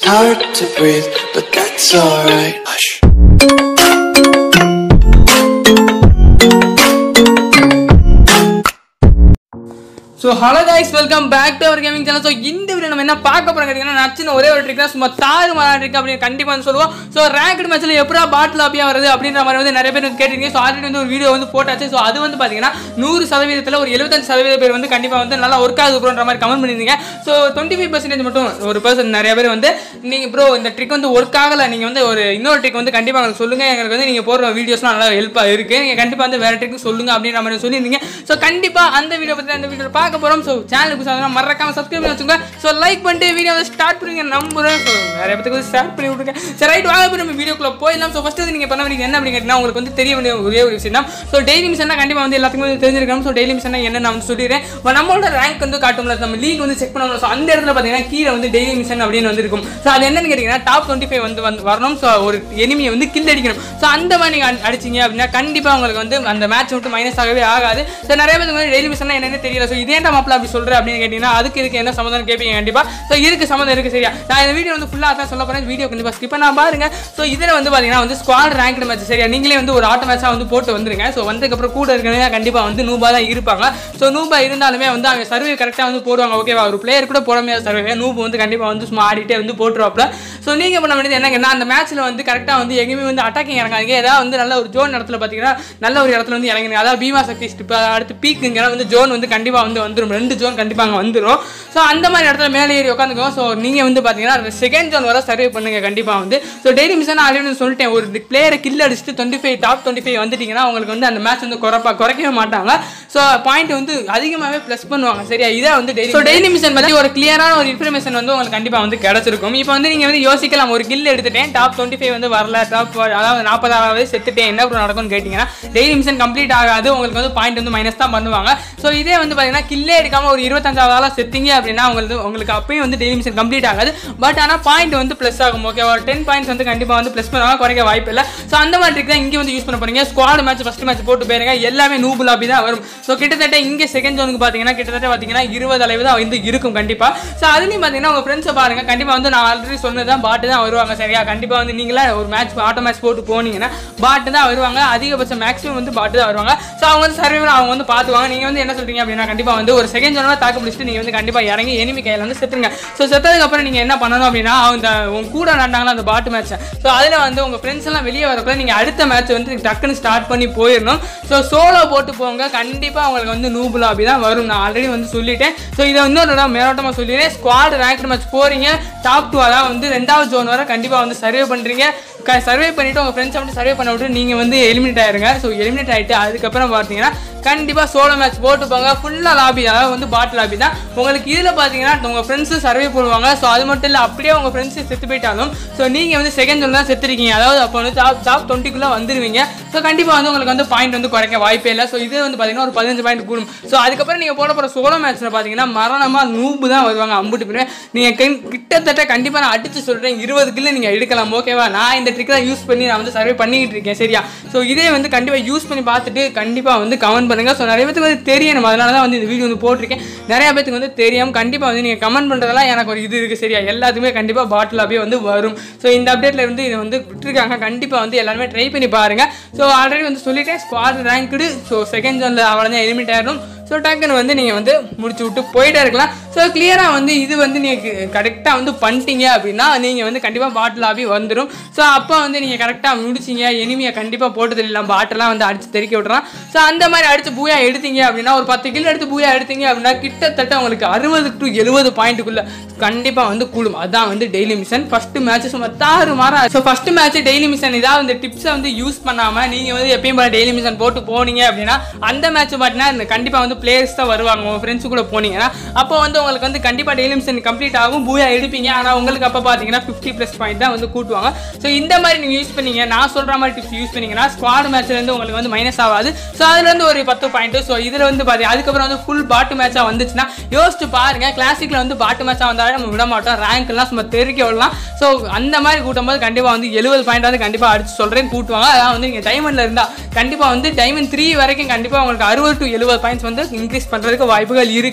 Hard to breathe, but that's alright. Hush. So hello guys welcome back to our gaming channel so இந்த video நம்ம என்ன பார்க்க போகிறோம் கேட்டிங்கன்னா நச்சுன்னு ஒரே ஒரு ட்ரிக் தான் சும்மா தாறு மாறா ட்ரிக் அப்படின்னு கண்டிப்பாக வந்து சொல்லுவோம் ஸோ ரேங்க்டு மேட்ச்சில் எப்படா பாட்டில் ஆப்பியாக வருது அப்படின்ற மாதிரி வந்து நிறைய பேர் வந்து கேட்டிருக்கீங்க ஸோ ஆல்ரெடி வந்து ஒரு வீடியோ வந்து போட்டாச்சு ஸோ அது வந்து பார்த்தீங்கன்னா நூறு சதவீதத்தில் ஒரு எழுபத்தஞ்சு சதவீத பேர் வந்து கண்டிப்பாக வந்து நல்லா ஒர்க் ஆகுது ப்ரோன்ற மாதிரி கமெண்ட் பண்ணியிருந்தீங்க ஸோ டுவெண்ட்டி ஃபைவ் பர்சன்டேஜ் மட்டும் ஒரு பர்சன் நிறைய பேர் வந்து நீங்கள் ப்ரோ இந்த ட்ரிக் வந்து ஒர்க் ஆகலை நீங்கள் வந்து ஒரு இன்னொரு ட்ரிக் வந்து கண்டிப்பாக எங்களுக்கு சொல்லுங்கள் எங்களுக்கு வந்து நீங்கள் போடுற வீடியோஸ்லாம் நல்லா ஹெல்ப்பாக இருக்குது நீங்கள் கண்டிப்பாக வந்து வேறு ட்ரிக் சொல்லுங்கள் அப்படின்ற மாதிரி சொல்லியிருந்தீங்க ஸோ கண்டிப்பாக அந்த வீடியோ பற்றி அந்த வீடியோ பார்க்க போகிறோம் ஸோ சேனலுக்கு சாதனா மறக்காம சப்ஸ்கிரைப் பண்ணி வச்சுங்க ஸோ லைக் பண்ணிட்டு வீடியோ வந்து ஸ்டார்ட் பண்ணுங்க நம்புறேன் ஸோ நிறைய பேருக்கு வந்து ஸ்டார்ட் பண்ணி விட்டுருங்க சரி ரைட் வாங்க போய் நம்ம வீடியோக்குள்ள போயிடலாம் ஸோ ஃபஸ்ட்டு வந்து நீங்கள் பண்ண வேண்டியது என்ன அப்படின்னு கேட்டிங்கன்னா உங்களுக்கு வந்து தெரிய வேண்டிய ஒரே ஒரு விஷயம் தான் ஸோ டெய்லி மிஷன் கண்டிப்பாக வந்து எல்லாத்துக்குமே வந்து தெரிஞ்சிருக்கணும் ஸோ டெய்லி மிஷன் என்ன நான் வந்து சொல்லிடுறேன் இப்போ நம்மளோட ரேங்க் வந்து காட்டும்ல நம்ம லீக் வந்து செக் பண்ணணும் ஸோ அந்த இடத்துல பார்த்தீங்கன்னா கீழே வந்து டெய்லி மிஷன் அப்படின்னு வந்து இருக்கும் ஸோ அது என்னன்னு கேட்டிங்கன்னா டாப் டுவெண்ட்டி ஃபைவ் வந்து வந்து வரணும் ஸோ ஒரு எனிமியை வந்து கில் அடிக்கணும் ஸோ அந்த மாதிரி நீங்கள் அடிச்சிங்க அப்படின்னா கண்டிப்பாக உங்களுக்கு வந்து அந்த மேட்ச் விட்டு மைனஸ் ஆகவே ஆகாது ஸோ நிறைய பேருக்கு வந்து டெய்லி மிஷன் என்னன்னு தெரியல ஸோ இதே மாப்பிள அப்படி சொல்கிறேன் அப்படின்னு கேட்டிங்கன்னா அதுக்கு இதுக்கு என்ன சம்மந்தம் கேட்பீங்க கண்டிப்பாக ஸோ இருக்கு சம்மந்தம் இருக்கு சரியா நான் இந்த வீடியோ வந்து ஃபுல்லாக தான் சொல்ல போகிறேன் வீடியோ கண்டிப்பாக ஸ்கிப் பண்ணா பாருங்க ஸோ இதில் வந்து பார்த்தீங்கன்னா வந்து ஸ்குவாட் ரேங்க்டு மேட்ச் சரியா நீங்களே வந்து ஒரு ஆட்டோ மேட்சாக வந்து போட்டு வந்துருங்க ஸோ வந்ததுக்கப்புறம் கூட இருக்கிறவங்க கண்டிப்பாக வந்து நூபா தான் இருப்பாங்க ஸோ நூபா இருந்தாலுமே வந்து அவங்க சர்வே கரெக்டாக வந்து போடுவாங்க ஓகேவா ஒரு பிளேயர் கூட போட முடியாத சர்வே நூபு வந்து கண்டிப்பாக வந்து சும்மா ஆடிட்டே வந்து போட்டுருவாப்ல ஸோ நீங்கள் பண்ண வேண்டியது என்னங்கன்னா அந்த மேட்ச்சில் வந்து கரெக்டாக வந்து எங்கேயுமே வந்து அட்டாக்கிங் இறங்காதீங்க ஏதாவது வந்து நல்ல ஒரு ஜோன் இடத்துல பார்த்தீங்கன்னா நல்ல ஒரு இடத்துல வந்து இறங்குங்க அதாவது பீமா சக்தி ஸ்டிப் அடுத்து பீக்குங்க வந்து ஜோன் வந்து கண்டிப்பாக வந்து வந்துடும் ரெண்டு ஜோன் கண்டிப்பாக அங்கே வந்துடும் ஸோ அந்த மாதிரி இடத்துல மேலே ஏறி உட்காந்துக்கோ ஸோ நீங்கள் வந்து பார்த்தீங்கன்னா செகண்ட் ஜோன் வர சர்வே பண்ணுங்க கண்டிப்பாக வந்து ஸோ டெய்லி மிஷன் ஆல்ரெடி வந்து சொல்லிட்டேன் ஒரு பிளேயரை கில் அடிச்சுட்டு twenty five top twenty five வந்துட்டீங்கன்னா உங்களுக்கு வந்து அந்த மேட்ச் வந்து குறைப்பா குறைக்கவே மாட்டாங்க ஸோ பாயிண்ட் வந்து அதிகமாகவே ப்ளஸ் பண்ணுவாங்க சரியா இதை வந்து டெய்லி ஸோ டெய்லி மிஷன் பற்றி ஒரு கிளியரான ஒரு இன்ஃபர்மேஷன் வந்து உங்களுக்கு கண்டிப்பாக வந்து கிடச்சிருக்கும் இப்போ வந்து நீங்கள் வந்து யோசிக்கலாம் ஒரு கில் எடுத்துட்டேன் டாப் டுவெண்ட்டி ஃபைவ் வந்து வரல டாப் அதாவது நாற்பதாவது செத்துட்டேன் என்ன ப்ரோ நடக்கும்னு கேட்டிங்கன்னா டெய்லி மிஷன் கம்ப்ளீட் ஆகாது உங்களுக்கு வந்து பாயிண்ட் வந்து மைனஸ் தான் பண்ணுவாங்க ஸோ இதே வந்து பார்த்தீங்கன்னா கில்லே எடுக்காமல் ஒரு இருபத்தஞ்சாவது ஆளாக செத்தீங்க அப்படின்னா உங்களுக்கு உங்களுக்கு அப்பயும் வந்து டெய்லி மிஷன் கம்ப்ளீட் ஆகாது பட் ஆனால் பாயிண்ட் வந்து ப்ளஸ் ஆகும் ஓகே ஒரு டென் பாயிண்ட்ஸ் வந்து கண்டிப்பாக வந்து ப்ளஸ் பண்ணுவாங்க குறைக்க வாய்ப்பு இல்லை ஸோ அந்த மாதிரி ட்ரிக் தான் இங்கே வந்து யூஸ் பண்ண போறீங்க ஸ்குவாட் மேட்ச் ஃபஸ்ட் மேட்ச் போட்டு போயிருங்க எல்லாமே நூபு லாபி தான் வரும் ஸோ கிட்டத்தட்ட இங்கே செகண்ட் ஜோனுக்கு பார்த்தீங்கன்னா கிட்டத்தட்ட பார்த்தீங்கன்னா இருபது அளவு தான் வந்து இருக்கும் கண்டிப்பாக ஸோ அதுலேயும் பார்த்தீங்கன்னா உங்கள் ஃப்ரெண்ட்ஸை பாருங்க கண்டிப்பாக வந்து நான் ஆல்ரெடி சொன்னது தான் பாட்டு தான் வருவாங்க சரியா கண்டிப்பாக வந்து நீங்களே ஒரு மேட்ச் ஆட்டோ மேட்ச் போட்டு போனீங்கன்னா பாட்டு தான் வருவாங்க அதிகபட்சம் மேக்ஸிமம் வந்து பாட்டு தான் வருவாங்க ஸோ அவங்க வந்து சர்வே அவங்க வந்து பார்த்துவாங்க நீங்கள் வந்து என்ன சொல்றீங்க அப்படின்னா கண்டிப்பாக வந்து ஒரு செகண்ட் ஜோனாக தாக்கு பிடிச்சிட்டு நீங்கள் வந்து கண்டிப்பாக இறங்கி எனிமி கையில் வந்து செத்துருங்க ஸோ செத்ததுக்கு அப்புறம் நீங்கள் என்ன பண்ணணும் அப்படின்னா அந்த உங்க கூட நடந்தாங்களா அந்த பாட்டு மேட்ச் ஸோ அதில் வந்து உங்கள் ஃப்ரெண்ட்ஸ் எல்லாம் வெளியே வரக்குள்ள நீங்கள் அடுத்த மேட்ச் வந்து டக்குன்னு ஸ்டார்ட் பண்ணி போயிடணும் ஸோ சோலோ போட்டு போங்க கண்டிப்பாக உங்களுக்கு வந்து நூபு லாபி தான் வரும் நான் ஆல்ரெடி வந்து சொல்லிட்டேன் ஸோ இதை இன்னொரு தடவை மேலோட்டமாக சொல்லிடுறேன் ஸ்குவாட் ரேங்க் மேட்ச் போறீங்க டாப் டூ அதாவது வந்து ரெண்டாவது ஜோன் வரை கண்டிப்பாக வந்து சர்வே பண்ணுறீங்க சர்வே பண்ணிவிட்டு உங்கள் ஃப்ரெண்ட்ஸை வந்து சர்வே பண்ண விட்டு நீங்கள் வந்து எலிமினேட் ஆயிருங்க ஸோ எலிமினேட் ஆகிட்டு அதுக்கப்புறம் பார்த்தீங்கன்னா கண்டிப்பாக சோலோ மேட்ச் போட்டு போங்க ஃபுல்லாக லாபி அதாவது வந்து பாட் லாபி தான் உங்களுக்கு இதில் பார்த்தீங்கன்னா உங்கள் ஃப்ரெண்ட்ஸு சர்வே போடுவாங்க ஸோ அது மட்டும் இல்லை அப்படியே உங்கள் ஃப்ரெண்ட்ஸு செத்து போயிட்டாலும் ஸோ நீங்கள் வந்து செகண்ட் ஜோன் தான் செத்துருக்கீங்க அதாவது அப்போ வந்து டாப் டாப் டுவெண்ட்டிக்குள்ளே வந்துருவீங்க ஸோ கண்டிப்பாக வந்து உங்களுக்கு வந்து பாயிண்ட் வந்து குறைக்க வாய்ப்பே இல்லை ஸோ இது வந்து பார்த்தீங்கன்னா ஒரு பதினஞ்சு பாயிண்ட் கூடும் ஸோ அதுக்கப்புறம் நீங்கள் போட போகிற சோலோ மேட்ச்சில் பார்த்தீங்கன்னா மரணமாக நூப்பு தான் வருவாங்க அம்புட்டு பேர் நீங்கள் கிட்டத்தட்ட கண்டிப்பாக நான் அடித்து சொல்கிறேன் இருபது கிலோ நீங்கள் எடுக்கலாம் ஓகேவா நான் இந்த ட்ரிக் தான் யூஸ் பண்ணி நான் வந்து சர்வே பண்ணிக்கிட்டு இருக்கேன் சரியா ஸோ இதே வந்து கண்டிப்பாக யூஸ் பண்ணி பார்த்துட்டு கண்டிப்பாக வந்து கமெண்ட் பண்ணுங்கள் ஸோ நிறைய பேத்துக்கு வந்து தெரியணும் அதனால தான் வந்து இந்த வீடியோ வந்து போட்டிருக்கேன் நிறைய பேத்துக்கு வந்து தெரியாமல் கண்டிப்பாக வந்து நீங்கள் கமெண்ட் பண்ணுறதெல்லாம் எனக்கு ஒரு இது இருக்குது சரியா எல்லாத்துக்குமே கண்டிப்பாக பாட்டில் அப்படியே வந்து வரும் ஸோ இந்த அப்டேட்டில் இருந்து இதை வந்து விட்டுருக்காங்க கண்டிப்பாக வந்து எல்லாருமே ட்ரை பண்ணி பாருங்கள் ஸோ ஆல்ரெடி வந்து சொல்லிட்டேன் ஸ்குவாட் ரேங்க்டு ஸோ செகண்ட் ஜோனில் அவ்வளோ தான் எலிமிட் ஆயிடும் ஸோ டக்குன்னு வந்து நீங்கள் வந்து முடிச்சு விட்டு போயிட்டே இருக்கலாம் ஸோ கிளியராக வந்து இது வந்து நீங்கள் கரெக்டாக வந்து பண்ணிட்டீங்க அப்படின்னா நீங்கள் வந்து கண்டிப்பாக பாட்டில் ஆகி வந்துடும் ஸோ அப்போ வந்து நீங்கள் கரெக்டாக முடிச்சிங்க எனிமையை கண்டிப்பாக போட்டு தெரியலாம் பாட்டெல்லாம் வந்து அடித்து தெறிக்க விட்றான் ஸோ அந்த மாதிரி அடித்து பூயா எடுத்தீங்க அப்படின்னா ஒரு பத்து கிலோ எடுத்து பூயா எடுத்தீங்க அப்படின்னா கிட்டத்தட்ட உங்களுக்கு அறுபது டு எழுபது பாயிண்ட்டுக்குள்ளே கண்டிப்பாக வந்து கூடும் அதான் வந்து டெய்லி மிஷன் ஃபஸ்ட்டு மேட்ச் சும்மா தாறு மாறா so first match daily mission இதாவது இந்த டிப்ஸை வந்து யூஸ் பண்ணாமல் நீங்கள் வந்து எப்பயும் போல டெய்லி மிஷன் போட்டு போனீங்க அப்படின்னா அந்த மேட்ச் பார்த்தீங்கன்னா இந்த கண்டிப்பாக வந்து பிளேயர்ஸ் தான் வருவாங்க உங்கள் ஃப்ரெண்ட்ஸ் கூட போனீங்கன்னா அப்போ வந்து உங்களுக்கு வந்து கண்டிப்பாக டெய்லி மிஷன் கம்ப்ளீட் ஆகும் பூயா எடுப்பீங்க ஆனால் உங்களுக்கு அப்போ பார்த்தீங்கன்னா ஃபிஃப்டி ப்ளஸ் பாயிண்ட் தான் வந்து கூட்டுவாங்க ஸோ இந்த மாதிரி நீங்கள் யூஸ் பண்ணீங்க நான் சொல்கிற மாதிரி டிப்ஸ் யூஸ் பண்ணீங்கன்னா ஸ்குவாட் மேட்ச்லேருந்து உங்களுக்கு வந்து மைனஸ் ஆகாது ஸோ அதுலேருந்து ஒரு பத்து பாயிண்ட் ஸோ இதில் வந்து பாத்தி அதுக்கப்புறம் வந்து ஃபுல் பாட்டு மேட்சாக வந்துச்சுன்னா யோசிச்சு பாருங்க கிளாசிக்கில் வந்து பாட்டு மேட்சாக வந்தாலும் நம்ம விட மாட்டோம் ரேங்க்லாம் சும்மா தெருக்க விடலாம் ஸோ அந்த மாதிரி கூட்டும் போது கண்டிப்பாக வந்து எழுபது பாயிண்ட் வந்து கண்டிப்பாக அடிச்சு சொல்கிறேன் கூட்டுவாங்க அதான் வந்து நீங்கள் டைமண்டில் இருந்தால் கண்டிப்பாக வந்து டைமண்ட் த்ரீ வரைக்கும் கண்டிப்பாக உங்களுக்கு அறுபது டு எழுபது பாயிண்ட்ஸ் வந்து இன்க்ரீஸ் பண்ணுறதுக்கு வாய்ப்புகள் இருக்குது ஸோ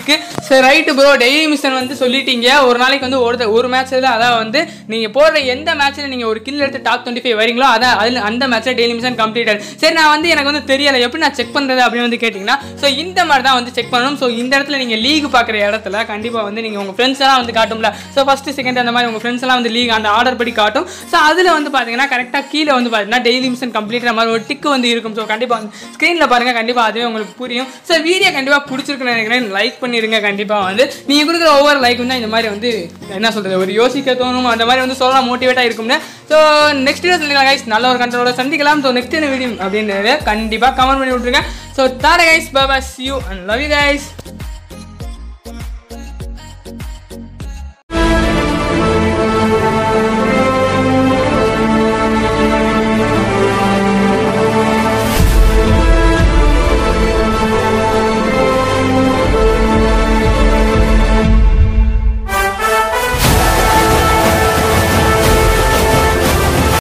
சரி ரைட்டு ப்ரோ டெய்லி மிஷன் வந்து சொல்லிட்டீங்க ஒரு நாளைக்கு வந்து ஒரு ஒரு மேட்ச்சில் அதான் வந்து நீங்கள் போடுற எந்த மேட்ச்சில் நீங்கள் ஒரு கில் எடுத்து டாப் டுவெண்ட்டி ஃபைவ் வரீங்களோ அதான் அதில் அந்த மேட்ச்சில் டெய்லி மிஷன் கம்ப்ளீட்டட் சரி நான் வந்து எனக்கு வந்து தெரியலை எப்படி நான் செக் பண்ணுறது அப்படின்னு வந்து கேட்டிங்கன்னா ஸோ இந்த மாதிரி தான் வந்து செக் பண்ணணும் ஸோ இந்த இடத்துல நீங்கள் லீக் பார்க்குற இடத்துல கண்டிப்பாக வந்து நீங்கள் உங்கள் ஃப்ரெண்ட்ஸ் எல்லாம் வந்து காட்டும்ல ஸோ ஃபஸ்ட்டு செகண்ட் அந்த மாதிரி உங்கள் ஃப்ரெண்ட்ஸ் எல்லாம் வந்து லீக் அந்த ஆர்டர் படி காட்டும் ஸோ அதில் வந்து பார்த்தீங்கன்னா கரெக்டாக கீழே வந்து பார்த்தீங்கன்னா டெய்லி மிஷன் கம்ப்ளீட் மாதிரி ஒரு டிக்கு வந்து இருக்கும் ஸோ கண்டிப்பாக வந்து ஸ்க்ரீனில் பாருங்கள் கண்டிப்பாக அதுவே உங்களுக்கு புரியும் ஸோ வீடியோ கண்டிப்பாக பிடிச்சிருக்குன்னு நினைக்கிறேன் லைக் பண்ணிடுங்க கண்டிப்பாக வந்து நீங்கள் கொடுக்குற ஒவ்வொரு லைக்கும் தான் இந்த மாதிரி வந்து என்ன சொல்கிறது ஒரு யோசிக்க தோணும் அந்த மாதிரி வந்து சொல்லலாம் மோட்டிவேட்டாக இருக்கும்னு ஸோ நெக்ஸ்ட் வீடியோ சந்திக்கலாம் கைஸ் நல்ல ஒரு கண்டனோட சந்திக்கலாம் ஸோ நெக்ஸ்ட் என்ன வீடியோ அப்படின்றது கண்டிப்பாக கமெண்ட் பண்ணி விட்ருங்க ஸோ தார கைஸ் பாபா you and love you guys